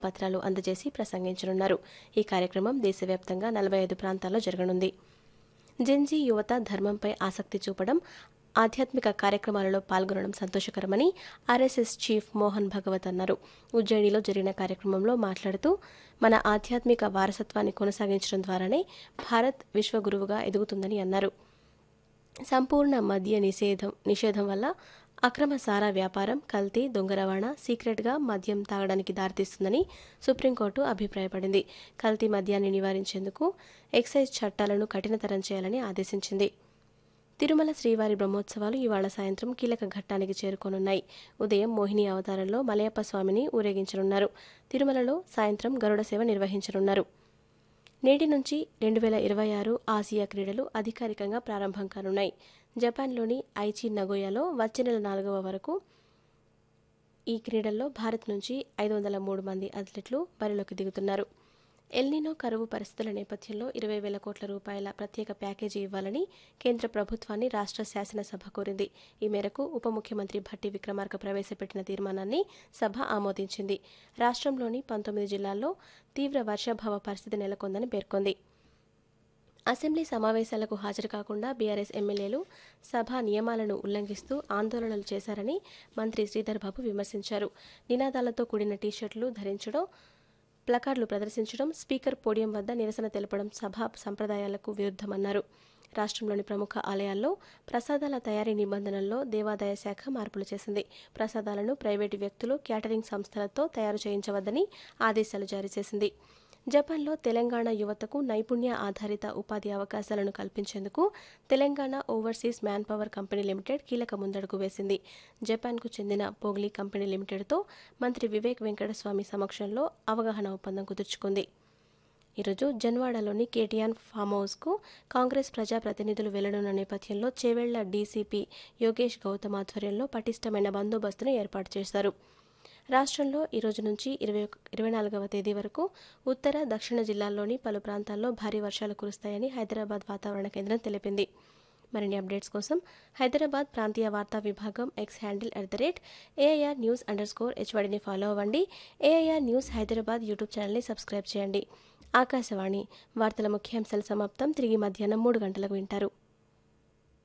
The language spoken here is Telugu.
పత్రాలు అందజేసి ప్రసంగించనున్నారు ఈ కార్యక్రమం దేశవ్యాప్తంగా నలభై ఐదు ప్రాంతాల్లో జరగనుంది జెన్జీ యువత ధర్మంపై ఆసక్తి చూపడం ఆధ్యాత్మిక కార్యక్రమాలలో పాల్గొనడం సంతోషకరమని ఆర్ఎస్ఎస్ చీఫ్ మోహన్ భగవత్ అన్నారు ఉజ్జయినిలో జరిగిన కార్యక్రమంలో మాట్లాడుతూ మన ఆధ్యాత్మిక వారసత్వాన్ని కొనసాగించడం ద్వారానే భారత్ విశ్వగురువుగా ఎదుగుతుందని అన్నారు సంపూర్ణ మద్య నిషేధం నిషేధం వల్ల అక్రమ సారా వ్యాపారం కల్తీ దొంగ రవాణా సీక్రెట్గా మద్యం తాగడానికి దారితీస్తుందని సుప్రీంకోర్టు అభిప్రాయపడింది కల్తీ మద్యాన్ని నివారించేందుకు ఎక్సైజ్ చట్టాలను కఠినతరం చేయాలని ఆదేశించింది తిరుమల శ్రీవారి బ్రహ్మోత్సవాలు ఇవాళ సాయంత్రం కీలక ఘట్టానికి చేరుకోనున్నాయి ఉదయం మోహిని అవతారంలో మలయప్ప స్వామిని ఊరేగించనున్నారు తిరుమలలో సాయంత్రం గరుడ సేవ నిర్వహించనున్నారు నేటి నుంచి రెండు వేల ఇరవై ఆరు ఆసియా క్రీడలు అధికారికంగా ప్రారంభం కానున్నాయి జపాన్లోని ఐచి నగోయాలో వచ్చే నెల నాలుగవ వరకు ఈ క్రీడల్లో భారత్ నుంచి ఐదు వందల మూడు మంది అథ్లెట్లు బరిలోకి దిగుతున్నారు ఎల్నినో కరువు పరిస్థితుల నేపథ్యంలో ఇరవై వేల కోట్ల రూపాయల ప్రత్యేక ప్యాకేజీ ఇవ్వాలని కేంద్ర ప్రభుత్వాన్ని రాష్ట్ర శాసనసభ కోరింది ఈ మేరకు ఉప ముఖ్యమంత్రి భట్టి విక్రమార్క ప్రవేశపెట్టిన తీర్మానాన్ని సభ ఆమోదించింది రాష్ట్రంలోని పంతొమ్మిది జిల్లాల్లో తీవ్ర వర్షాభావ పరిస్థితి నెలకొందని పేర్కొంది అసెంబ్లీ సమావేశాలకు హాజరు కాకుండా బీఆర్ఎస్ ఎమ్మెల్యేలు సభ నియమాలను ఉల్లంఘిస్తూ ఆందోళనలు చేశారని మంత్రి శ్రీధర్ బాబు విమర్శించారు నినాదాలతో కూడిన టీషర్ట్లు ధరించడం ప్లకార్డులు ప్రదర్శించడం స్పీకర్ పోడియం వద్ద నిరసన తెలపడం సభా సంప్రదాయాలకు విరుద్ధమన్నారు రాష్ట్రంలోని ప్రముఖ ఆలయాల్లో ప్రసాదాల తయారీ నిబంధనల్లో దేవాదాయ శాఖ మార్పులు చేసింది ప్రసాదాలను ప్రైవేటు వ్యక్తులు క్యాటరింగ్ సంస్థలతో తయారు చేయించవద్దని ఆదేశాలు జారీ చేసింది జపాన్లో తెలంగాణ యువతకు నైపుణ్య ఆధారిత ఉపాధి అవకాశాలను కల్పించేందుకు Telangana overseas manpower company limited కీలక ముందడుగు వేసింది జపాన్కు చెందిన పోగ్లీ కంపెనీ లిమిటెడ్తో మంత్రి వివేక్ వెంకటస్వామి సమక్షంలో అవగాహన ఒప్పందం కుదుర్చుకుంది ఈరోజు జన్వాడలోని కేటీఆర్ ఫామ్ హౌస్కు కాంగ్రెస్ ప్రజాప్రతినిధులు వెళ్లనున్న నేపథ్యంలో చేవెళ్ల డీసీపీ యోగేష్ గౌతమ్ ఆధ్వర్యంలో పటిష్టమైన బందోబస్తును ఏర్పాటు చేశారు రాష్ట్రంలో ఈ రోజు నుంచి ఇరవై ఇరవై నాలుగవ తేదీ వరకు ఉత్తర దక్షిణ జిల్లాల్లోని పలు ప్రాంతాల్లో భారీ వర్షాలు కురుస్తాయని హైదరాబాద్ వాతావరణ కేంద్రం తెలిపింది మరిన్ని అప్డేట్స్ కోసం హైదరాబాద్ ప్రాంతీయ వార్తా విభాగం X handle at the rate AIR news underscore హెచ్వడిని ఫాలో అవ్వండి ఏఐఆర్ న్యూస్ హైదరాబాద్ యూట్యూబ్ ఛానల్ని సబ్స్క్రైబ్ చేయండి ఆకాశవాణి వార్తల ముఖ్యాంశాల సమాప్తం తిరిగి మధ్యాహ్నం మూడు గంటలకు వింటారు